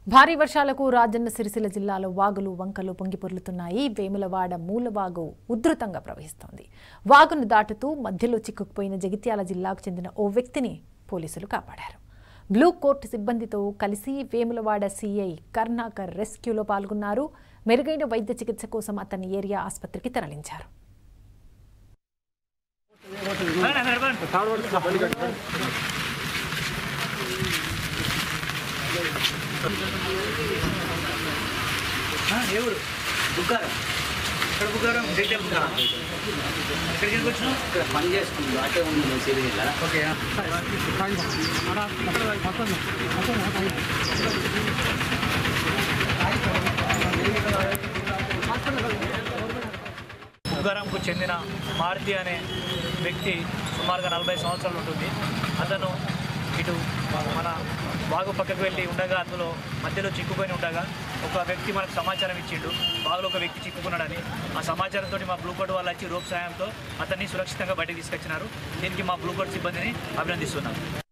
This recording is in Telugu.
భారీ వర్షాలకు రాజన్న సిరిసిల్ల జిల్లాలో వాగులు వంకలు పొంగిపొర్లుతున్నాయి వేములవాడ మూలవాగు ఉధృతంగా ప్రవహిస్తోంది వాగును దాటుతూ మధ్యలో చిక్కుకుపోయిన జగిత్యాల జిల్లాకు చెందిన ఓ వ్యక్తిని పోలీసులు కాపాడారు బ్లూ కోర్ట్ సిబ్బందితో కలిసి వేములవాడ సీఐ కర్ణాకర్ రెస్క్యూలో పాల్గొన్నారు మెరుగైన వైద్య చికిత్స కోసం అతన్ని ఏరియా ఆసుపత్రికి తరలించారు ఎవరు బుక్కారం ఇక్కడ బుక్కారం డీటెయిల్ బుక్కారం ఎక్కడికి ఎందుకు వచ్చినావు ఇక్కడ పని చేస్తుంది అటే ఉంది సిరిగిల్ల ఓకే బుక్కారంకు చెందిన మారుతి అనే వ్యక్తి సుమారుగా నలభై సంవత్సరాలు ఉంటుంది అతను ఇటు మన బాగు పక్కకు వెళ్ళి ఉండగా అందులో మధ్యలో చిక్కుకొని ఉండగా ఒక వ్యక్తి మనకు సమాచారం ఇచ్చిండు బాగులో ఒక వ్యక్తి చిక్కుకున్నాడని ఆ సమాచారంతో మా బ్లూ కోడ్ వాళ్ళు వచ్చి రోప్ సాయంతో అతన్ని సురక్షితంగా బయటకు తీసుకొచ్చినారు దీనికి మా బ్లూ కోడ్ సిబ్బందిని అభినందిస్తున్నాను